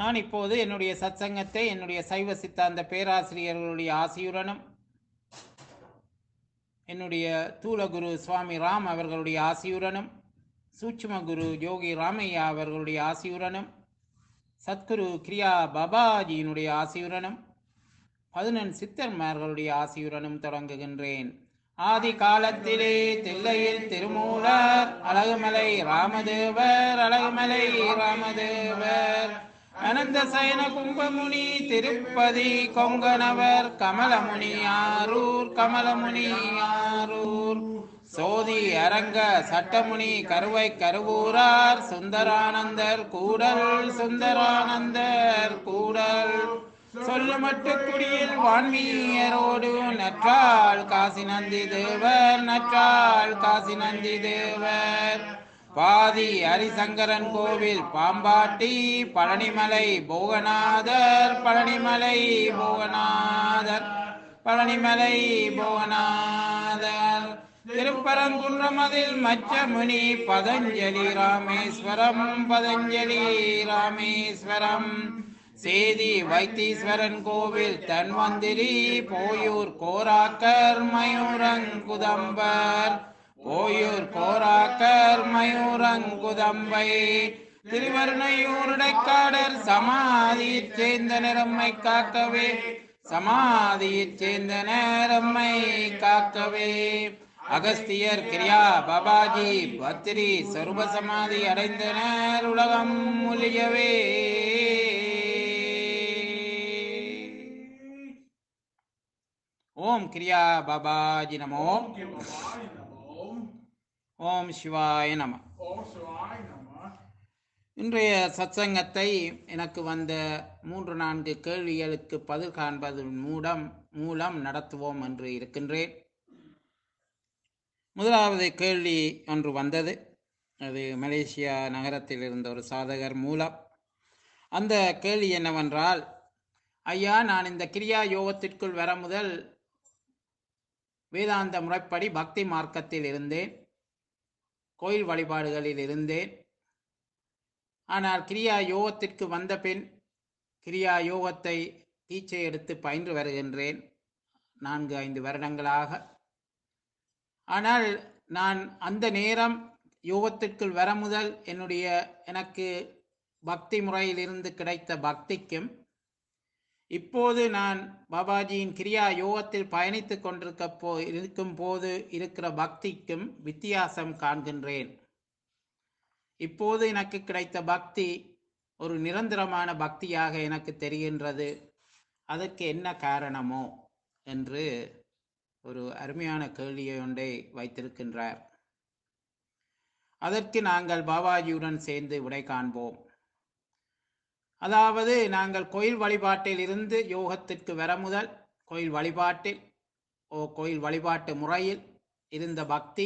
நான் இப்போது என்னுடைய சத்சங்கத்தை என்னுடைய சைவ சித்தாந்த பேராசிரியர்களுடைய ஆசியுடனும் என்னுடைய தூலகுரு சுவாமி ராம் அவர்களுடைய ஆசியுடனும் சூட்சும குரு யோகி ராமையா அவர்களுடைய ஆசியுடனும் சத்குரு கிரியா பாபாஜியினுடைய ஆசியுடனும் பதினெண் சித்தர்மார்களுடைய ஆசியுடனும் தொடங்குகின்றேன் ஆதி காலத்திலே தில்லையில் திருமூலர் அழகுமலை ராமதேவர் அழகுமலை ராமதேவர் அனந்த சயன கும்பமுனி திருப்பதி கொங்கணவர் கமலமுனி ஆரூர் கமலமுனி ஆரூர் சோதி அரங்க சட்டமுனி கருவை கருவூரார் சுந்தரானந்தர் கூடல் சுந்தரானந்தர் கூடல் சொல்லுமட்டு குடியில் வான்மீயரோடு நற்றாள் காசி நந்தி தேவர் நற்றாள் காசி நந்தி தேவர் பாதி ஹரிசங்கரன் கோவில் பாம்பாட்டி பழனிமலை போகநாதர் பழனிமலை போகநாதர் பழனிமலை போகநாதர் திருப்பரங்குன்றமதில் மச்சமுனி பதஞ்சலி ராமேஸ்வரம் பதஞ்சலி ராமேஸ்வரம் சேதி வைத்தீஸ்வரன் கோவில் தன்வந்திரி போயூர் கோராக்கர் மயூரங்குதம்பர் போயூர் கோராக்கர் மயூரங்குதம்பை திருவருணையூருடைக்காடர் சமாதியைச் சேர்ந்த நிறம்மை காக்கவே சமாதியைச் சேர்ந்த நேரம்மை காக்கவே அகஸ்தியர் கிரியா பாபாஜி பத்திரி சர்வ சமாதி அடைந்தனர் உலகம் முலியவே ஓம் கிரியா பாபாஜி நமோ ஓம் கிருபாய நமோ ஓம் சிவாய நம ஓம் சிவாய நம இன்றைய சத்சங்கத்தை எனக்கு வந்த மூன்று நான்கு கேள்விகளுக்கு பதில் காண்பதன் மூலம் மூலம் நடத்துவோம் என்று இருக்கின்றேன் முதலாவது கேள்வி ஒன்று வந்தது அது மலேசியா நகரத்தில் இருந்த ஒரு சாதகர் மூலம் அந்த கேள்வி என்னவென்றால் ஐயா நான் இந்த கிரியா யோகத்திற்குள் வர முதல் வேதாந்த முறைப்படி பக்தி மார்க்கத்தில் இருந்தேன் கோயில் வழிபாடுகளில் இருந்தேன் ஆனால் கிரியா யோகத்திற்கு வந்த பின் கிரியா யோகத்தை டீச்சை எடுத்து பயின்று வருகின்றேன் நான்கு ஐந்து வருடங்களாக ஆனால் நான் அந்த நேரம் யோகத்திற்குள் வர முதல் என்னுடைய எனக்கு பக்தி முறையிலிருந்து கிடைத்த பக்திக்கும் இப்போது நான் பாபாஜியின் கிரியா யோகத்தில் பயணித்துக் கொண்டிருக்க போ இருக்கும் போது இருக்கிற பக்திக்கும் வித்தியாசம் காண்கின்றேன் இப்போது எனக்கு கிடைத்த பக்தி ஒரு நிரந்தரமான பக்தியாக எனக்கு தெரிகின்றது அதற்கு என்ன காரணமோ என்று ஒரு அருமையான கேள்வியை ஒன்றை வைத்திருக்கின்றார் அதற்கு நாங்கள் பாபாஜியுடன் சேர்ந்து விடை காண்போம் அதாவது நாங்கள் கோயில் வழிபாட்டில் இருந்து யோகத்திற்கு வர முதல் கோயில் வழிபாட்டில் ஓ கோயில் வழிபாட்டு முறையில் இருந்த பக்தி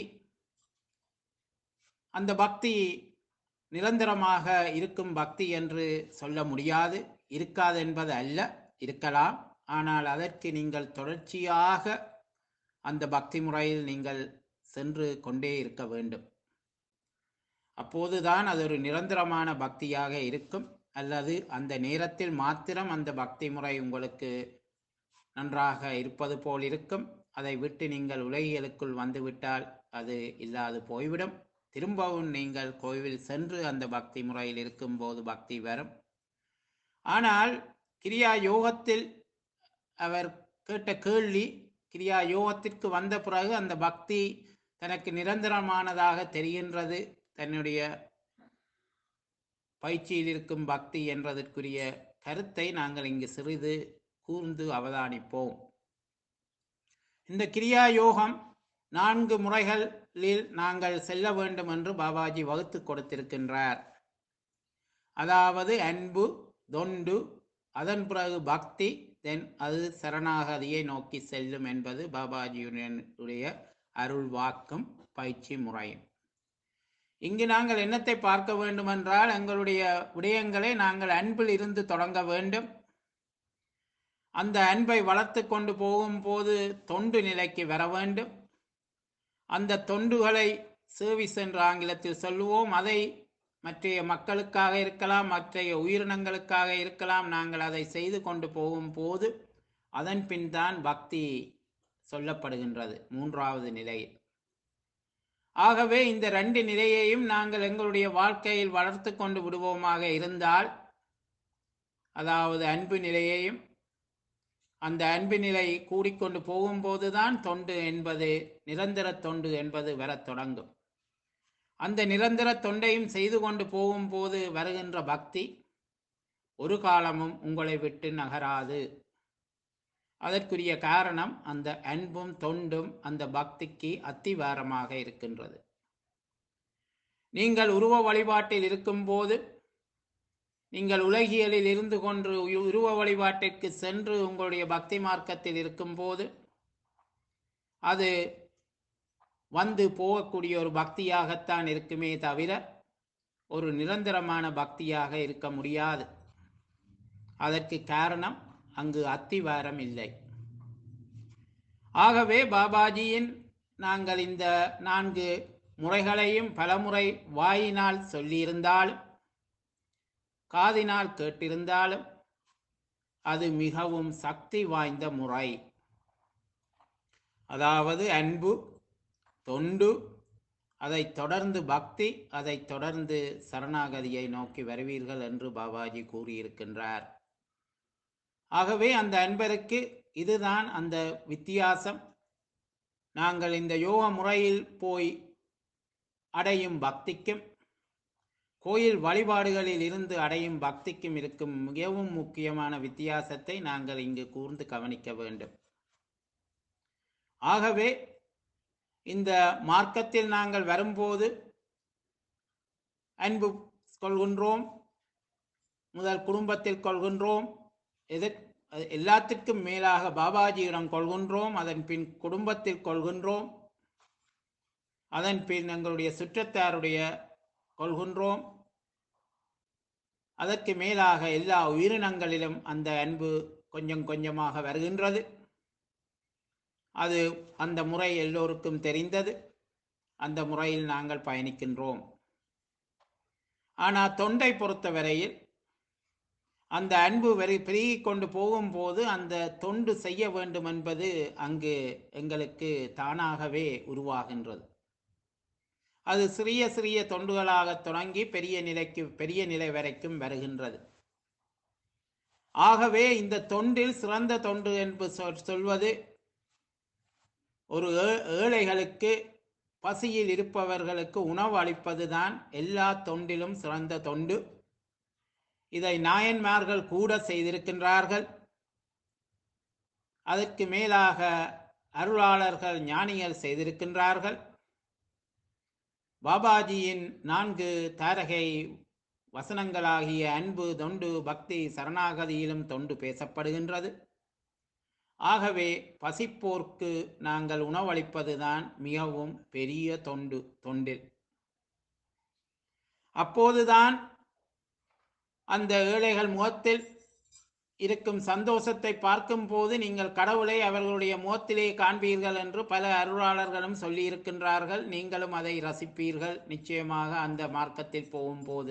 அந்த பக்தி நிரந்தரமாக இருக்கும் பக்தி என்று சொல்ல முடியாது இருக்காது என்பது அல்ல இருக்கலாம் ஆனால் அதற்கு நீங்கள் தொடர்ச்சியாக அந்த பக்தி முறையில் நீங்கள் சென்று கொண்டே இருக்க வேண்டும் அப்போதுதான் அது ஒரு நிரந்தரமான பக்தியாக இருக்கும் அல்லது அந்த நேரத்தில் மாத்திரம் அந்த பக்தி முறை உங்களுக்கு நன்றாக இருப்பது போல் இருக்கும் அதை விட்டு நீங்கள் உலகியலுக்குள் வந்துவிட்டால் அது இல்லாது போய்விடும் திரும்பவும் நீங்கள் கோவில் சென்று அந்த பக்தி முறையில் இருக்கும்போது பக்தி வரும் ஆனால் கிரியா யோகத்தில் அவர் கேட்ட கேள்வி கிரியா யோகத்திற்கு வந்த பிறகு அந்த பக்தி தனக்கு நிரந்தரமானதாக தெரிகின்றது தன்னுடைய பயிற்சியில் இருக்கும் பக்தி என்பதற்குரிய கருத்தை நாங்கள் இங்கு சிறிது கூர்ந்து அவதானிப்போம் இந்த கிரியா யோகம் நான்கு முறைகளில் நாங்கள் செல்ல வேண்டும் என்று பாபாஜி வகுத்து கொடுத்திருக்கின்றார் அதாவது அன்பு தொண்டு அதன் பிறகு பக்தி தென் அது சரணாகதியை நோக்கி செல்லும் என்பது பாபாஜியுடைய அருள் வாக்கும் பயிற்சி முறையும் இங்கு நாங்கள் என்னத்தை பார்க்க வேண்டுமென்றால் எங்களுடைய விடயங்களை நாங்கள் அன்பில் இருந்து தொடங்க வேண்டும் அந்த அன்பை வளர்த்து கொண்டு போகும்போது தொண்டு நிலைக்கு வர வேண்டும் அந்த தொண்டுகளை சர்வீஸ் என்று ஆங்கிலத்தில் சொல்லுவோம் அதை மற்றைய மக்களுக்காக இருக்கலாம் மற்றைய உயிரினங்களுக்காக இருக்கலாம் நாங்கள் அதை செய்து கொண்டு போகும்போது அதன் பின் தான் பக்தி சொல்லப்படுகின்றது மூன்றாவது நிலையில் ஆகவே இந்த ரெண்டு நிலையையும் நாங்கள் எங்களுடைய வாழ்க்கையில் வளர்த்து கொண்டு விடுவோமாக இருந்தால் அதாவது அன்பு நிலையையும் அந்த அன்பு நிலை கூடிக்கொண்டு போகும்போதுதான் தொண்டு என்பது நிரந்தர தொண்டு என்பது வரத் தொடங்கும் அந்த நிரந்தர தொண்டையும் செய்து கொண்டு போகும்போது வருகின்ற பக்தி ஒரு காலமும் உங்களை விட்டு நகராது அதற்குரிய காரணம் அந்த அன்பும் தொண்டும் அந்த பக்திக்கு அத்திவாரமாக இருக்கின்றது நீங்கள் உருவ வழிபாட்டில் இருக்கும்போது நீங்கள் உலகியலில் இருந்து கொண்டு உ- உருவ வழிபாட்டிற்கு சென்று உங்களுடைய பக்தி மார்க்கத்தில் இருக்கும்போது அது வந்து போகக்கூடிய ஒரு பக்தியாகத்தான் இருக்குமே தவிர ஒரு நிரந்தரமான பக்தியாக இருக்க முடியாது அதற்கு காரணம் அங்கு அத்திவாரம் இல்லை ஆகவே பாபாஜியின் நாங்கள் இந்த நான்கு முறைகளையும் பலமுறை வாயினால் சொல்லியிருந்தாலும் காதினால் கேட்டிருந்தாலும் அது மிகவும் சக்தி வாய்ந்த முறை அதாவது அன்பு தொண்டு அதைத் தொடர்ந்து பக்தி அதைத் தொடர்ந்து சரணாகதியை நோக்கி வருவீர்கள் என்று பாபாஜி கூறியிருக்கின்றார் ஆகவே அந்த அன்பருக்கு இதுதான் அந்த வித்தியாசம் நாங்கள் இந்த யோக முறையில் போய் அடையும் பக்திக்கும் கோயில் வழிபாடுகளில் இருந்து அடையும் பக்திக்கும் இருக்கும் மிகவும் முக்கியமான வித்தியாசத்தை நாங்கள் இங்கு கூர்ந்து கவனிக்க வேண்டும் ஆகவே இந்த மார்க்கத்தில் நாங்கள் வரும்போது அன்பு கொள்கின்றோம் முதல் குடும்பத்தில் கொள்கின்றோம் எதற் அது எல்லாத்திற்கும் மேலாக பாபாஜியிடம் கொள்கின்றோம் அதன் பின் குடும்பத்தில் கொள்கின்றோம் அதன் பின் எங்களுடைய சுற்றத்தாருடைய கொள்கின்றோம் அதற்கு மேலாக எல்லா உயிரினங்களிலும் அந்த அன்பு கொஞ்சம் கொஞ்சமாக வருகின்றது அது அந்த முறை எல்லோருக்கும் தெரிந்தது அந்த முறையில் நாங்கள் பயணிக்கின்றோம் ஆனால் தொண்டை பொறுத்தவரையில் அந்த அன்பு வெறி பெருகிக் கொண்டு போகும்போது அந்த தொண்டு செய்ய வேண்டும் என்பது அங்கு எங்களுக்கு தானாகவே உருவாகின்றது அது சிறிய சிறிய தொண்டுகளாக தொடங்கி பெரிய நிலைக்கு பெரிய நிலை வரைக்கும் வருகின்றது ஆகவே இந்த தொண்டில் சிறந்த தொண்டு என்று சொல் சொல்வது ஒரு ஏ- ஏழைகளுக்கு பசியில் இருப்பவர்களுக்கு உணவு அளிப்பதுதான் எல்லா தொண்டிலும் சிறந்த தொண்டு இதை நாயன்மார்கள் கூட செய்திருக்கின்றார்கள் அதற்கு மேலாக அருளாளர்கள் ஞானிகள் செய்திருக்கின்றார்கள் பாபாஜியின் நான்கு தாரகை வசனங்களாகிய அன்பு தொண்டு பக்தி சரணாகதியிலும் தொண்டு பேசப்படுகின்றது ஆகவே பசிப்போர்க்கு நாங்கள் உணவளிப்பதுதான் மிகவும் பெரிய தொண்டு தொண்டில் அப்போதுதான் அந்த ஏழைகள் முகத்தில் இருக்கும் சந்தோஷத்தை பார்க்கும்போது நீங்கள் கடவுளை அவர்களுடைய முகத்திலே காண்பீர்கள் என்று பல அருளாளர்களும் சொல்லியிருக்கின்றார்கள் நீங்களும் அதை ரசிப்பீர்கள் நிச்சயமாக அந்த மார்க்கத்தில் போகும்போது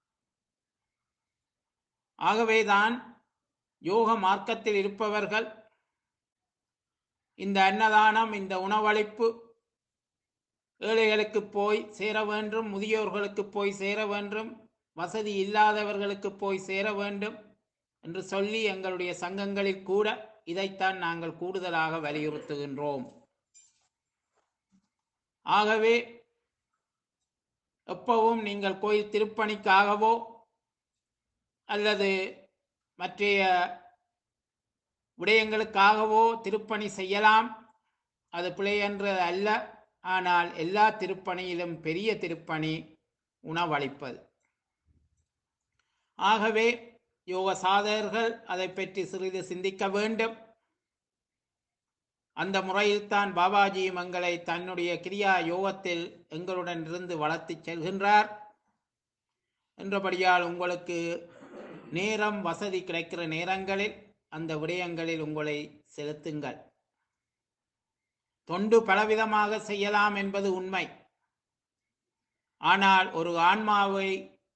ஆகவேதான் யோக மார்க்கத்தில் இருப்பவர்கள் இந்த அன்னதானம் இந்த உணவளிப்பு ஏழைகளுக்கு போய் சேர வேண்டும் முதியோர்களுக்கு போய் சேர வேண்டும் வசதி இல்லாதவர்களுக்கு போய் சேர வேண்டும் என்று சொல்லி எங்களுடைய சங்கங்களில் கூட இதைத்தான் நாங்கள் கூடுதலாக வலியுறுத்துகின்றோம் ஆகவே எப்பவும் நீங்கள் கோயில் திருப்பணிக்காகவோ அல்லது மற்றைய விடயங்களுக்காகவோ திருப்பணி செய்யலாம் அது பிழையென்று அல்ல ஆனால் எல்லா திருப்பணியிலும் பெரிய திருப்பணி உணவளிப்பது ஆகவே யோக சாதகர்கள் அதை பற்றி சிறிது சிந்திக்க வேண்டும் அந்த முறையில்தான் பாபாஜியும் எங்களை தன்னுடைய கிரியா யோகத்தில் எங்களுடன் இருந்து வளர்த்துச் செல்கின்றார் என்றபடியால் உங்களுக்கு நேரம் வசதி கிடைக்கிற நேரங்களில் அந்த விடயங்களில் உங்களை செலுத்துங்கள் தொண்டு பலவிதமாக செய்யலாம் என்பது உண்மை ஆனால் ஒரு ஆன்மாவை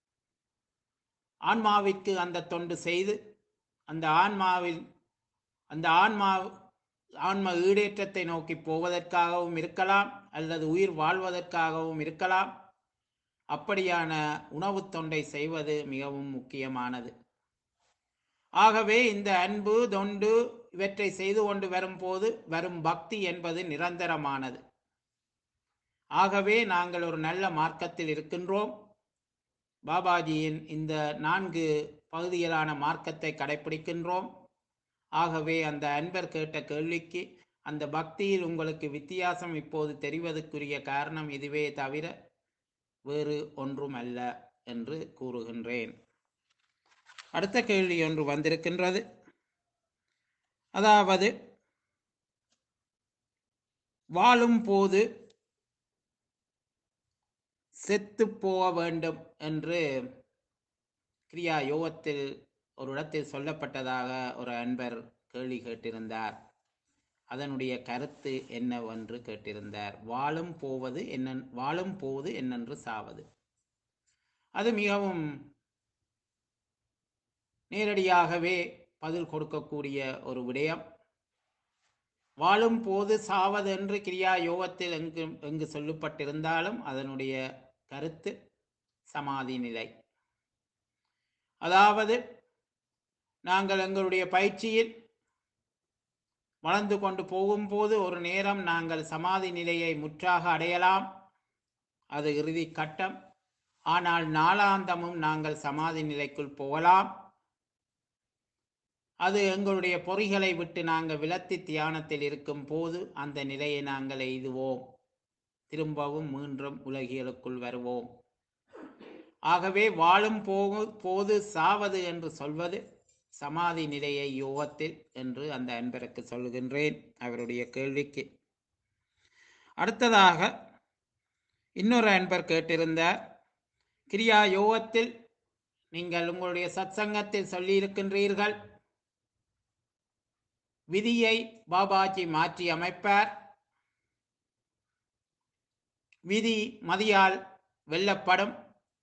ஆன்மாவிற்கு அந்த தொண்டு செய்து அந்த ஆன்மாவில் அந்த ஆன்மா ஆன்ம ஈடேற்றத்தை நோக்கி போவதற்காகவும் இருக்கலாம் அல்லது உயிர் வாழ்வதற்காகவும் இருக்கலாம் அப்படியான உணவுத் தொண்டை செய்வது மிகவும் முக்கியமானது ஆகவே இந்த அன்பு தொண்டு இவற்றை செய்து கொண்டு வரும்போது வரும் பக்தி என்பது நிரந்தரமானது ஆகவே நாங்கள் ஒரு நல்ல மார்க்கத்தில் இருக்கின்றோம் பாபாஜியின் இந்த நான்கு பகுதிகளான மார்க்கத்தை கடைப்பிடிக்கின்றோம் ஆகவே அந்த அன்பர் கேட்ட கேள்விக்கு அந்த பக்தியில் உங்களுக்கு வித்தியாசம் இப்போது தெரிவதற்குரிய காரணம் இதுவே தவிர வேறு ஒன்றும் அல்ல என்று கூறுகின்றேன் அடுத்த கேள்வி ஒன்று வந்திருக்கின்றது அதாவது வாழும் போது செத்து போக வேண்டும் என்று கிரியா யோகத்தில் ஒரு இடத்தில் சொல்லப்பட்டதாக ஒரு அன்பர் கேள்வி கேட்டிருந்தார் அதனுடைய கருத்து என்னவென்று கேட்டிருந்தார் வாழும் போவது என்ன வாழும் போவது என்னென்று சாவது அது மிகவும் நேரடியாகவே பதில் கொடுக்கக்கூடிய ஒரு விடயம் வாழும் போது சாவது என்று கிரியா யோகத்தில் எங்கு எங்கு சொல்லப்பட்டிருந்தாலும் அதனுடைய கருத்து சமாதி நிலை அதாவது நாங்கள் எங்களுடைய பயிற்சியில் வளர்ந்து கொண்டு போகும்போது ஒரு நேரம் நாங்கள் சமாதி நிலையை முற்றாக அடையலாம் அது இறுதி கட்டம் ஆனால் நாளாந்தமும் நாங்கள் சமாதி நிலைக்குள் போகலாம் அது எங்களுடைய பொறிகளை விட்டு நாங்கள் விலத்தி தியானத்தில் இருக்கும் போது அந்த நிலையை நாங்கள் எய்துவோம் திரும்பவும் மீண்டும் உலகியலுக்குள் வருவோம் ஆகவே வாழும் போகு போது சாவது என்று சொல்வது சமாதி நிலையை யோகத்தில் என்று அந்த அன்பருக்கு சொல்கின்றேன் அவருடைய கேள்விக்கு அடுத்ததாக இன்னொரு அன்பர் கேட்டிருந்தார் கிரியா யோகத்தில் நீங்கள் உங்களுடைய சத்சங்கத்தில் சொல்லியிருக்கின்றீர்கள் விதியை பாபாஜி மாற்றி அமைப்பார் விதி மதியால் வெல்லப்படும்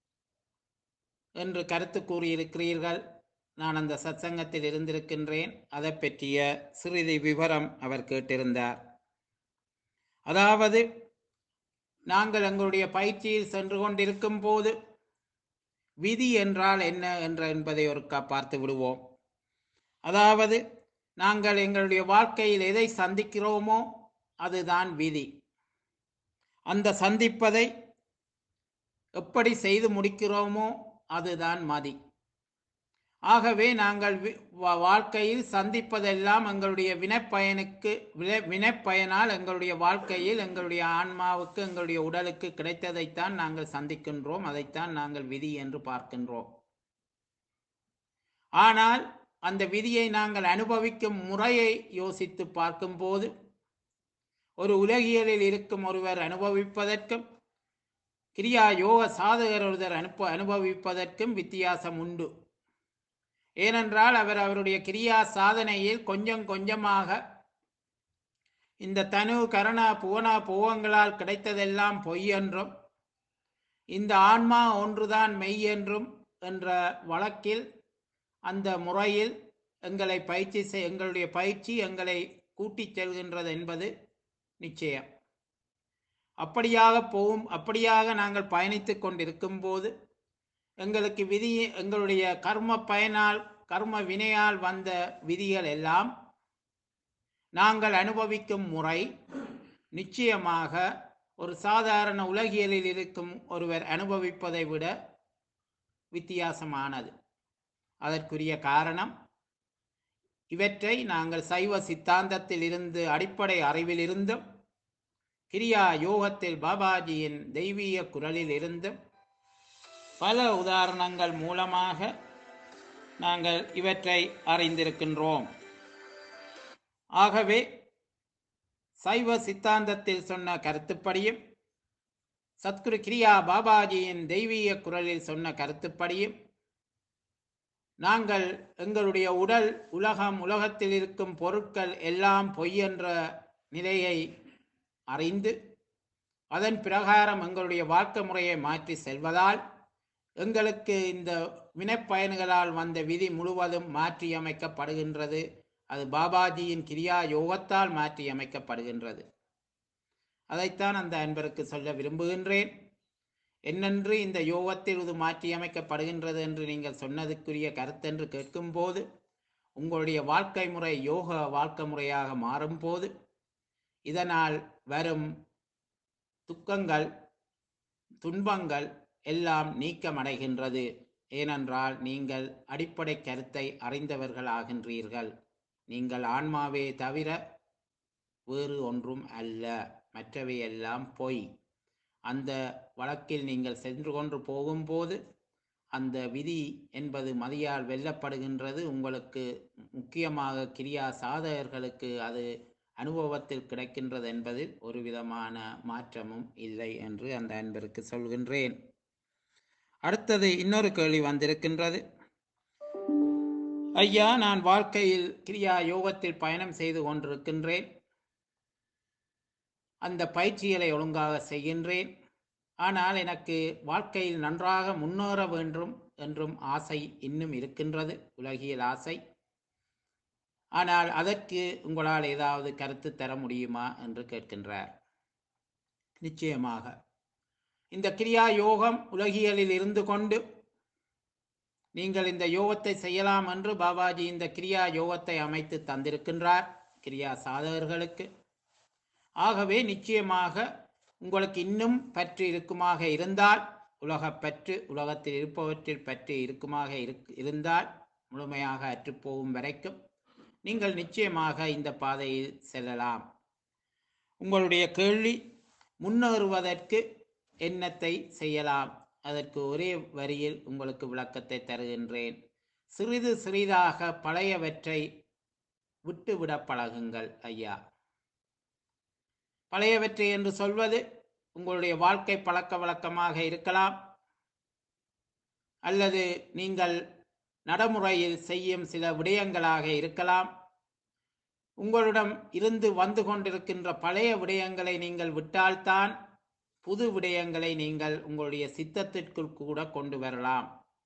என்று கருத்து கூறியிருக்கிறீர்கள் நான் அந்த சத்சங்கத்தில் இருந்திருக்கின்றேன் அதை பற்றிய சிறிது விவரம் அவர் கேட்டிருந்தார் அதாவது நாங்கள் எங்களுடைய பயிற்சியில் சென்று கொண்டிருக்கும் போது விதி என்றால் என்ன என்ற என்பதை ஒருக்கா பார்த்து விடுவோம் அதாவது நாங்கள் எங்களுடைய வாழ்க்கையில் எதை சந்திக்கிறோமோ அதுதான் விதி அந்த சந்திப்பதை எப்படி செய்து முடிக்கிறோமோ அதுதான் மதி ஆகவே நாங்கள் வி- வா- வாழ்க்கையில் சந்திப்பதெல்லாம் எங்களுடைய வினைப்பயனுக்கு வினை- வினைப்பயனால் எங்களுடைய வாழ்க்கையில் எங்களுடைய ஆன்மாவுக்கு எங்களுடைய உடலுக்கு கிடைத்ததைத்தான் நாங்கள் சந்திக்கின்றோம் அதைத்தான் நாங்கள் விதி என்று பார்க்கின்றோம் ஆனால் அந்த விதியை நாங்கள் அனுபவிக்கும் முறையை யோசித்து பார்க்கும்போது ஒரு உலகியலில் இருக்கும் ஒருவர் அனுபவிப்பதற்கும் கிரியா யோக சாதகர் ஒருவர் அனுப்ப அனுபவிப்பதற்கும் வித்தியாசம் உண்டு ஏனென்றால் அவர் அவருடைய கிரியா சாதனையில் கொஞ்சம் கொஞ்சமாக இந்த தனு கரண புவன புவங்களால் கிடைத்ததெல்லாம் பொய் என்றும் இந்த ஆன்மா ஒன்றுதான் மெய் என்றும் என்ற வழக்கில் அந்த முறையில் எங்களை பயிற்சி செய் எங்களுடைய பயிற்சி எங்களை கூட்டிச் செல்கின்றது என்பது நிச்சயம் அப்படியாக போகும் அப்படியாக நாங்கள் பயணித்துக் கொண்டிருக்கும் போது எங்களுக்கு விதி எங்களுடைய கர்ம பயனால் கர்ம வினையால் வந்த விதிகள் எல்லாம் நாங்கள் அனுபவிக்கும் முறை நிச்சயமாக ஒரு சாதாரண உலகியலில் இருக்கும் ஒருவர் அனுபவிப்பதை விட வித்தியாசமானது அதற்குரிய காரணம் இவற்றை நாங்கள் சைவ சித்தாந்தத்தில் இருந்து அடிப்படை அறிவில் இருந்தும் கிரியா யோகத்தில் பாபாஜியின் தெய்வீக குரலில் இருந்தும் பல உதாரணங்கள் மூலமாக நாங்கள் இவற்றை அறிந்திருக்கின்றோம் ஆகவே சைவ சித்தாந்தத்தில் சொன்ன கருத்துப்படியும் சத்குரு கிரியா பாபாஜியின் தெய்வீக குரலில் சொன்ன கருத்துப்படியும் நாங்கள் எங்களுடைய உடல் உலகம் உலகத்தில் இருக்கும் பொருட்கள் எல்லாம் பொய் என்ற நிலையை அறிந்து அதன் பிரகாரம் எங்களுடைய வாழ்க்கை முறையை மாற்றி செல்வதால் எங்களுக்கு இந்த வினைப்பயன்களால் வந்த விதி முழுவதும் மாற்றியமைக்கப்படுகின்றது அது பாபாஜியின் கிரியா யோகத்தால் மாற்றியமைக்கப்படுகின்றது அதைத்தான் அந்த அன்பருக்கு சொல்ல விரும்புகின்றேன் என்னென்று இந்த யோகத்தில் இது மாற்றியமைக்கப்படுகின்றது என்று நீங்கள் சொன்னதுக்குரிய கருத்தென்று கேட்கும்போது உங்களுடைய வாழ்க்கை முறை யோக வாழ்க்கை முறையாக மாறும்போது இதனால் வரும் துக்கங்கள் துன்பங்கள் எல்லாம் நீக்கமடைகின்றது ஏனென்றால் நீங்கள் அடிப்படை கருத்தை அறிந்தவர்கள் ஆகின்றீர்கள் நீங்கள் ஆன்மாவே தவிர வேறு ஒன்றும் அல்ல மற்றவை எல்லாம் பொய் அந்த வழக்கில் நீங்கள் சென்று கொண்டு போகும்போது அந்த விதி என்பது மதியால் வெல்லப்படுகின்றது உங்களுக்கு முக்கியமாக கிரியா சாதகர்களுக்கு அது அனுபவத்தில் கிடைக்கின்றது என்பதில் ஒரு விதமான மாற்றமும் இல்லை என்று அந்த அன்பருக்கு சொல்கின்றேன் அடுத்தது இன்னொரு கேள்வி வந்திருக்கின்றது ஐயா நான் வாழ்க்கையில் கிரியா யோகத்தில் பயணம் செய்து கொண்டிருக்கின்றேன் அந்த பயிற்சிகளை ஒழுங்காக செய்கின்றேன் ஆனால் எனக்கு வாழ்க்கையில் நன்றாக முன்னேற வேண்டும் என்றும் ஆசை இன்னும் இருக்கின்றது உலகியல் ஆசை ஆனால் அதற்கு உங்களால் ஏதாவது கருத்து தர முடியுமா என்று கேட்கின்றார் நிச்சயமாக இந்த கிரியா யோகம் உலகியலில் இருந்து கொண்டு நீங்கள் இந்த யோகத்தை செய்யலாம் என்று பாபாஜி இந்த கிரியா யோகத்தை அமைத்து தந்திருக்கின்றார் கிரியா சாதகர்களுக்கு ஆகவே நிச்சயமாக உங்களுக்கு இன்னும் பற்று இருக்குமாக இருந்தால் உலகப் பற்று உலகத்தில் இருப்பவற்றில் பற்று இருக்குமாக இருக்கு இருந்தால் முழுமையாக அற்றுப்போகும் வரைக்கும் நீங்கள் நிச்சயமாக இந்த பாதையில் செல்லலாம் உங்களுடைய கேள்வி முன்னேறுவதற்கு என்னத்தை செய்யலாம் அதற்கு ஒரே வரியில் உங்களுக்கு விளக்கத்தை தருகின்றேன் சிறிது சிறிதாக பழையவற்றை விட்டுவிட பழகுங்கள் ஐயா பழையவற்றை என்று சொல்வது உங்களுடைய வாழ்க்கை பழக்க வழக்கமாக இருக்கலாம் அல்லது நீங்கள் நடைமுறையில் செய்யும் சில விடயங்களாக இருக்கலாம் உங்களிடம் இருந்து வந்து கொண்டிருக்கின்ற பழைய விடயங்களை நீங்கள் விட்டால்தான் புது விடயங்களை நீங்கள் உங்களுடைய சித்தத்திற்குள் கூட கொண்டு வரலாம்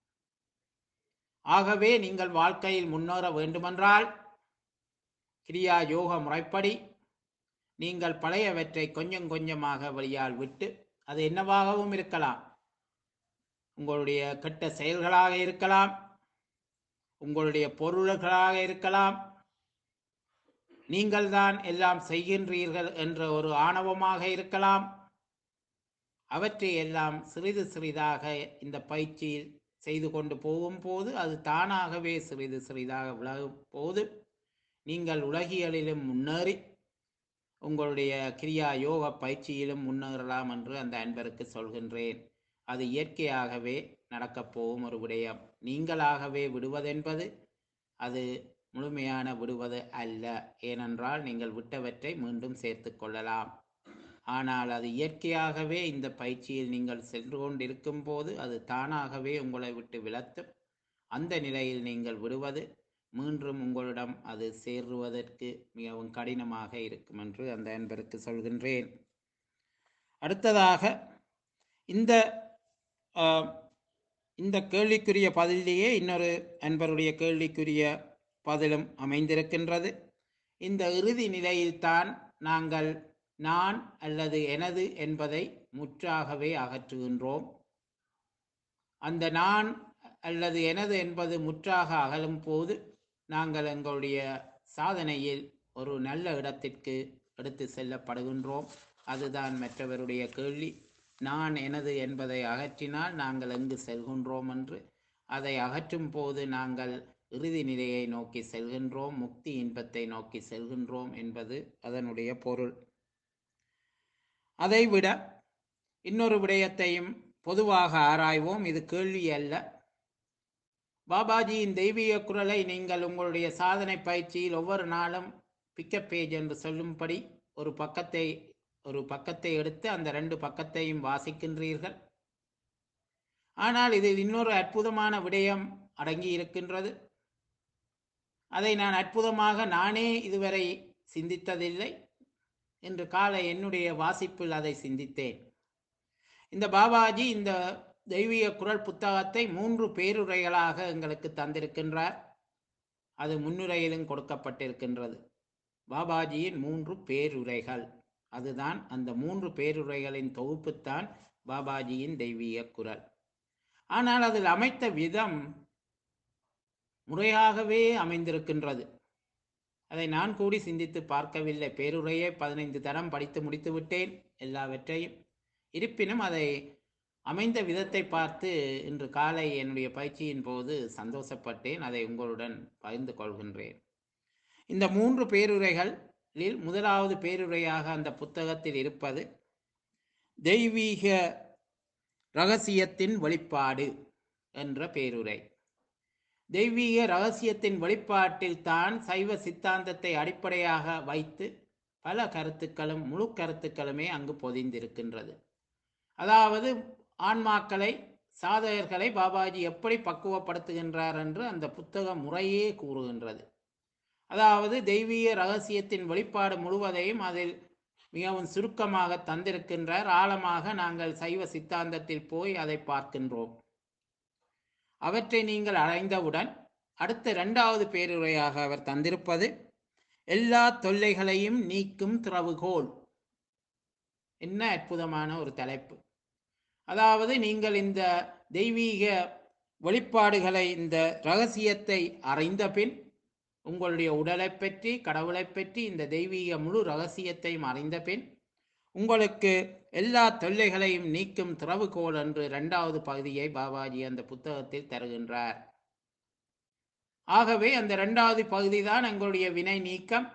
ஆகவே நீங்கள் வாழ்க்கையில் முன்னேற வேண்டுமென்றால் கிரியா யோக முறைப்படி நீங்கள் பழையவற்றை கொஞ்சம் கொஞ்சமாக வழியால் விட்டு அது என்னவாகவும் இருக்கலாம் உங்களுடைய கெட்ட செயல்களாக இருக்கலாம் உங்களுடைய பொருள்களாக இருக்கலாம் நீங்கள்தான் எல்லாம் செய்கின்றீர்கள் என்ற ஒரு ஆணவமாக இருக்கலாம் அவற்றை எல்லாம் சிறிது சிறிதாக இந்த பயிற்சியில் செய்து கொண்டு போகும்போது அது தானாகவே சிறிது சிறிதாக விலகும் போது நீங்கள் உலகியலிலும் முன்னேறி உங்களுடைய கிரியா யோக பயிற்சியிலும் முன்னேறலாம் என்று அந்த அன்பருக்கு சொல்கின்றேன் அது இயற்கையாகவே நடக்கப் போகும் ஒரு விடயம் நீங்களாகவே விடுவதென்பது அது முழுமையான விடுவது அல்ல ஏனென்றால் நீங்கள் விட்டவற்றை மீண்டும் சேர்த்து கொள்ளலாம் ஆனால் அது இயற்கையாகவே இந்த பயிற்சியில் நீங்கள் சென்று கொண்டிருக்கும் போது அது தானாகவே உங்களை விட்டு விலத்தும் அந்த நிலையில் நீங்கள் விடுவது மீண்டும் உங்களிடம் அது சேருவதற்கு மிகவும் கடினமாக இருக்கும் என்று அந்த அன்பருக்கு சொல்கின்றேன் அடுத்ததாக இந்த ஆஹ், இந்த கேள்விக்குரிய பதிலேயே இன்னொரு அன்பருடைய கேள்விக்குரிய பதிலும் அமைந்திருக்கின்றது இந்த இறுதி நிலையில்தான் நாங்கள் நான் அல்லது எனது என்பதை முற்றாகவே அகற்றுகின்றோம் அந்த நான் அல்லது எனது என்பது முற்றாக அகலும் போது நாங்கள் எங்களுடைய சாதனையில் ஒரு நல்ல இடத்திற்கு எடுத்து செல்லப்படுகின்றோம் அதுதான் மற்றவருடைய கேள்வி நான் எனது என்பதை அகற்றினால் நாங்கள் எங்கு செல்கின்றோம் என்று அதை அகற்றும் போது நாங்கள் இறுதி நிலையை நோக்கி செல்கின்றோம் முக்தி இன்பத்தை நோக்கி செல்கின்றோம் என்பது அதனுடைய பொருள் அதைவிட இன்னொரு விடயத்தையும் பொதுவாக ஆராய்வோம் இது கேள்வி அல்ல பாபாஜியின் தெய்வீக குரலை நீங்கள் உங்களுடைய சாதனை பயிற்சியில் ஒவ்வொரு நாளும் பிக்கப் பேஜ் என்று சொல்லும்படி ஒரு பக்கத்தை ஒரு பக்கத்தை எடுத்து அந்த ரெண்டு பக்கத்தையும் வாசிக்கின்றீர்கள் ஆனால் இதில் இன்னொரு அற்புதமான விடயம் அடங்கி இருக்கின்றது அதை நான் அற்புதமாக நானே இதுவரை சிந்தித்ததில்லை இன்று காலை என்னுடைய வாசிப்பில் அதை சிந்தித்தேன் இந்த பாபாஜி இந்த தெய்வீக குரல் புத்தகத்தை மூன்று பேருரைகளாக எங்களுக்கு தந்திருக்கின்றார் அது முன்னுரையிலும் கொடுக்கப்பட்டிருக்கின்றது பாபாஜியின் மூன்று பேருரைகள் அதுதான் அந்த மூன்று பேருரைகளின் தொகுப்புத்தான் பாபாஜியின் தெய்வீக குரல் ஆனால் அதில் அமைத்த விதம் முறையாகவே அமைந்திருக்கின்றது அதை நான் கூடி சிந்தித்து பார்க்கவில்லை பேருரையை பதினைந்து தரம் படித்து முடித்து விட்டேன் எல்லாவற்றையும் இருப்பினும் அதை அமைந்த விதத்தை பார்த்து இன்று காலை என்னுடைய பயிற்சியின் போது சந்தோஷப்பட்டேன் அதை உங்களுடன் பகிர்ந்து கொள்கின்றேன் இந்த மூன்று பேருரைகளில் முதலாவது பேருரையாக அந்த புத்தகத்தில் இருப்பது தெய்வீக ரகசியத்தின் வெளிப்பாடு என்ற பேருரை தெய்வீக ரகசியத்தின் வெளிப்பாட்டில் தான் சைவ சித்தாந்தத்தை அடிப்படையாக வைத்து பல கருத்துக்களும் முழு கருத்துக்களுமே அங்கு பொதிந்திருக்கின்றது அதாவது ஆன்மாக்களை சாதகர்களை பாபாஜி எப்படி பக்குவப்படுத்துகின்றார் என்று அந்த புத்தகம் முறையே கூறுகின்றது அதாவது தெய்வீக ரகசியத்தின் வெளிப்பாடு முழுவதையும் அதில் மிகவும் சுருக்கமாக தந்திருக்கின்றார் ஆழமாக நாங்கள் சைவ சித்தாந்தத்தில் போய் அதை பார்க்கின்றோம் அவற்றை நீங்கள் அடைந்தவுடன் அடுத்த இரண்டாவது பேருரையாக அவர் தந்திருப்பது எல்லா தொல்லைகளையும் நீக்கும் திறவுகோல் என்ன அற்புதமான ஒரு தலைப்பு அதாவது நீங்கள் இந்த தெய்வீக வெளிப்பாடுகளை இந்த ரகசியத்தை அறிந்த பின் உங்களுடைய உடலை பற்றி கடவுளை பற்றி இந்த தெய்வீக முழு ரகசியத்தையும் அறிந்த பின் உங்களுக்கு எல்லா தொல்லைகளையும் நீக்கும் திறவுகோல் என்று இரண்டாவது பகுதியை பாபாஜி அந்த புத்தகத்தில் தருகின்றார் ஆகவே அந்த இரண்டாவது பகுதி தான் எங்களுடைய வினை நீக்கம்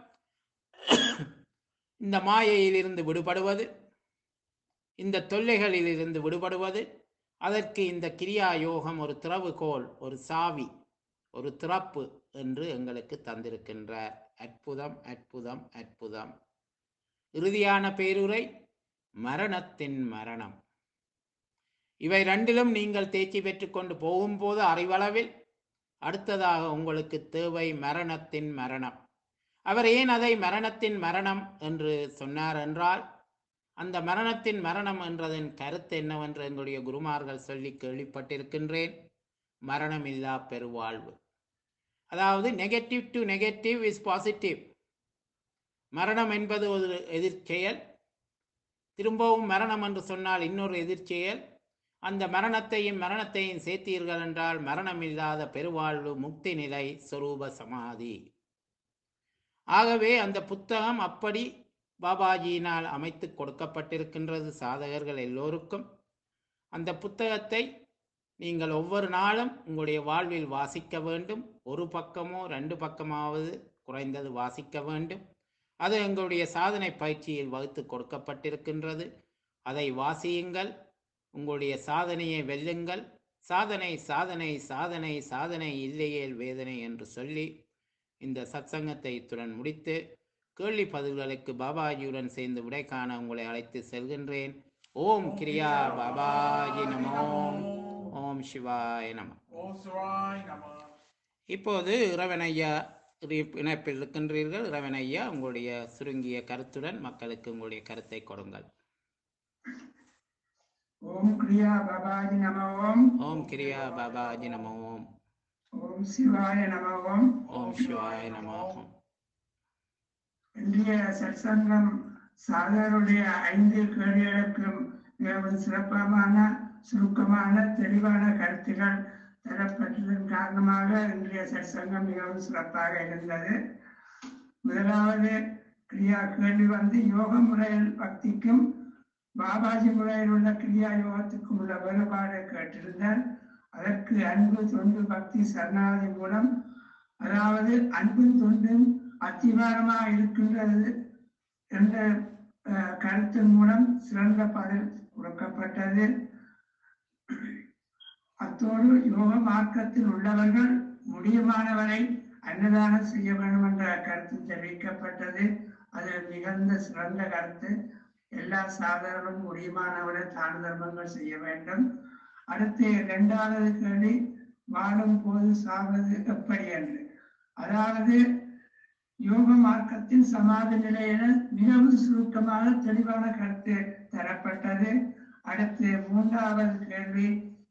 இந்த மாயையிலிருந்து விடுபடுவது இந்த தொல்லைகளிலிருந்து விடுபடுவது அதற்கு இந்த கிரியா யோகம் ஒரு திறவுகோல் ஒரு சாவி ஒரு திறப்பு என்று எங்களுக்கு தந்திருக்கின்றார் அற்புதம் அற்புதம் அற்புதம் இறுதியான பேருரை மரணத்தின் மரணம் இவை ரெண்டிலும் நீங்கள் தேர்ச்சி பெற்றுக்கொண்டு போகும்போது அறிவளவில் அடுத்ததாக உங்களுக்கு தேவை மரணத்தின் மரணம் அவர் ஏன் அதை மரணத்தின் மரணம் என்று சொன்னார் என்றால் அந்த மரணத்தின் மரணம் என்றதன் கருத்து என்னவென்று எங்களுடைய குருமார்கள் சொல்லி கேள்விப்பட்டிருக்கின்றேன் மரணமில்லா பெருவாழ்வு அதாவது negative to negative is positive மரணம் என்பது ஒரு எதிர்ச்செயல் திரும்பவும் மரணம் என்று சொன்னால் இன்னொரு எதிர்ச்செயல் அந்த மரணத்தையும் மரணத்தையும் சேர்த்தீர்கள் என்றால் மரணமில்லாத பெருவாழ்வு முக்தி நிலை சொரூப சமாதி ஆகவே அந்த புத்தகம் அப்படி பாபாஜியினால் அமைத்து கொடுக்கப்பட்டிருக்கின்றது சாதகர்கள் எல்லோருக்கும் அந்த புத்தகத்தை நீங்கள் ஒவ்வொரு நாளும் உங்களுடைய வாழ்வில் வாசிக்க வேண்டும் ஒரு பக்கமோ ரெண்டு பக்கமாவது குறைந்தது வாசிக்க வேண்டும் அது எங்களுடைய சாதனை பயிற்சியில் வகுத்து கொடுக்கப்பட்டிருக்கின்றது அதை வாசியுங்கள் உங்களுடைய சாதனையை வெல்லுங்கள் சாதனை சாதனை சாதனை சாதனை இல்லையேல் வேதனை என்று சொல்லி இந்த சத்சங்கத்தை இத்துடன் முடித்து கேள்வி பதில்களுக்கு பாபாஜியுடன் சேர்ந்து விடை காண உங்களை அழைத்து செல்கின்றேன் ஓம் கிரியா பாபாஜி நமோ ஓம் சிவாய நம Om Sarai Nama. இப்போது இறைவனையா இறை- இணைப்பில் இருக்கின்றீர்கள் இறைவனையா உங்களுடைய சுருங்கிய கருத்துடன் மக்களுக்கு உங்களுடைய கருத்தை கொடுங்கள் ஓம் கிரியா பாபாஜி நம ஓம் ஓம் கிரியா பாபாஜி நமோ ஓம் ஓம் சிவாய நம ஓம் ஓம் சிவாய நமோ ஓம் இன்றைய சற்சங்கம் சாதகருடைய ஐந்து கேள்விகளுக்கும் மிகவும் சிறப்பான சுருக்கமான தெளிவான கருத்துகள் தரப்பட்டதன் காரணமாக இன்றைய சற்சங்கம் மிகவும் சிறப்பாக இருந்தது முதலாவது கிரியா கேள்வி வந்து யோக முறையில் பக்திக்கும் பாபாஜி முறையில் உள்ள கிரியா யோகத்துக்கும் உள்ள வேறுபாடு கேட்டிருந்தார் அதற்கு அன்பு தொண்டு பக்தி சரணாகதி மூலம் அதாவது அன்பும் தொண்டும் அத்திவாரமாக இருக்கின்றது என்ற அஹ், கருத்தின் மூலம் சிறந்த பதில் கொடுக்கப்பட்டது அத்தோடு யோக மார்க்கத்தில் உள்ளவர்கள் முடியுமானவரை அன்னதானம் செய்ய வேண்டும் என்ற கருத்து தெரிவிக்கப்பட்டது அது மிகுந்த சிறந்த கருத்து எல்லா சாதகர்களும் முடியுமானவரை தான தர்மங்கள் செய்ய வேண்டும் அடுத்து இரண்டாவது கேள்வி வாழும் போது சாவது எப்படி என்று அதாவது யோக மார்க்கத்தின் சமாதி நிலையில மிகவும் சுருக்கமாக தெளிவான கருத்து தரப்பட்டது அடுத்து மூன்றாவது கேள்வி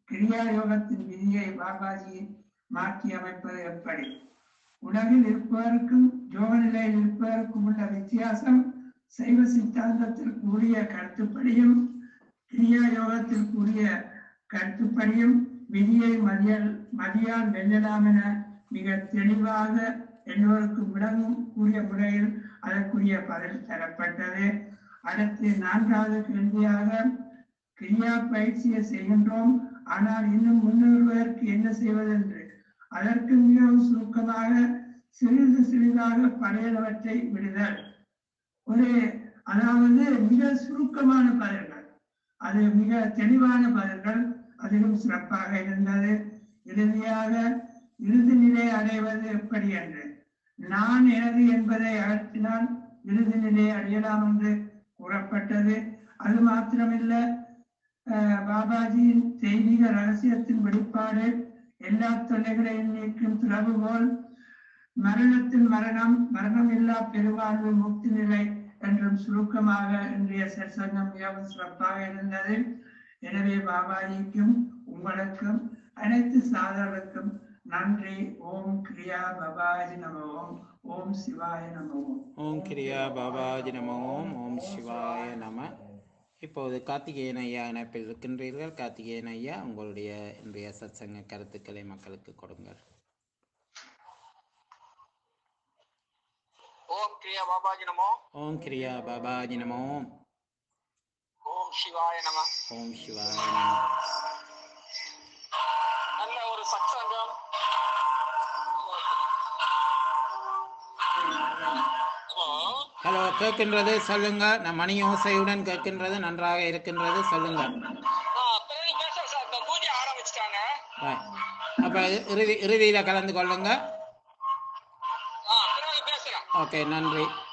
கிரியா யோகத்தின் விதியை பாபாஜி மாற்றி அமைப்பது எப்படி உலகில் இருப்பவருக்கும் யோக நிலையில் இருப்பவருக்கும் உள்ள வித்தியாசம் சைவ சித்தாந்தத்தில் கூறிய கருத்துப்படியும் கிரியா யோகத்தில் கூறிய கருத்துப்படியும் விதியை மதியல் மதியால் வெல்லலாம் என மிக தெளிவாக எல்லோருக்கும் விளங்கும் கூறிய முறையில் அதற்குரிய பதில் தரப்பட்டது அடுத்து நான்காவது கேள்வியாக கிரியா பயிற்சியை செய்கின்றோம் ஆனால் இன்னும் முன்னேறுவதற்கு என்ன செய்வதென்று அதற்கு மிகவும் சுருக்கமாக சிறிது சிறிதாக பழையனவற்றை விடுதல் ஒரு அதாவது மிக சுருக்கமான பதில்கள் அது மிக தெளிவான பதில்கள் அதிலும் சிறப்பாக இருந்தது இறுதியாக இறுதி நிலை அடைவது எப்படி என்று நான் எனது என்பதை அகற்றினால் இறுதி நிலையை அடையலாம் என்று கூறப்பட்டது அது மாத்திரமில்ல அஹ், பாபாஜியின் தெய்வீக ரகசியத்தின் வெளிப்பாடு எல்லா தொல்லைகளையும் நீக்கும் திறவுகோல் மரணத்தின் மரணம் மரணம் இல்லா பெருவாழ்வு முக்தி நிலை என்றும் சுருக்கமாக இன்றைய சற்சங்கம் மிகவும் சிறப்பாக இருந்தது எனவே பாபாஜிக்கும் உங்களுக்கும் அனைத்து சாதர்களுக்கும் நன்றி ஓம் கிரியா பாபாஜி நம ஓம் ஓம் சிவாய நம ஓம் ஓம் கிரியா பாபாஜி நம ஓம் ஓம் சிவாய நம இப்போது கார்த்திகேயன் ஐயா இணைப்பில் இருக்கின்றீர்கள் கார்த்திகேயன் ஐயா உங்களுடைய இன்றைய சத்சங்க கருத்துக்களை மக்களுக்கு கொடுங்கள் ஓம் கிரியா பாபாஜி நமோ ஓம் கிரியா பாபாஜி நம ஓம் ஓம் சிவாய நம ஓம் சிவாய நம நல்ல ஒரு சத்சங்கம் ஹலோ ஹலோ கேட்கின்றது சொல்லுங்க நான் மணி ஓசையுடன் கேட்கின்றது நன்றாக இருக்கின்றது சொல்லுங்க ஆ பிறகு பேசுறேன் சார் இந்த பூஜை ஆரம்பிச்சிட்டாங்க Right. அப்ப இறுதி இறுதியில கலந்து கொள்ளுங்க ஆ பிறகு பேசுறேன் ஓகே நன்றி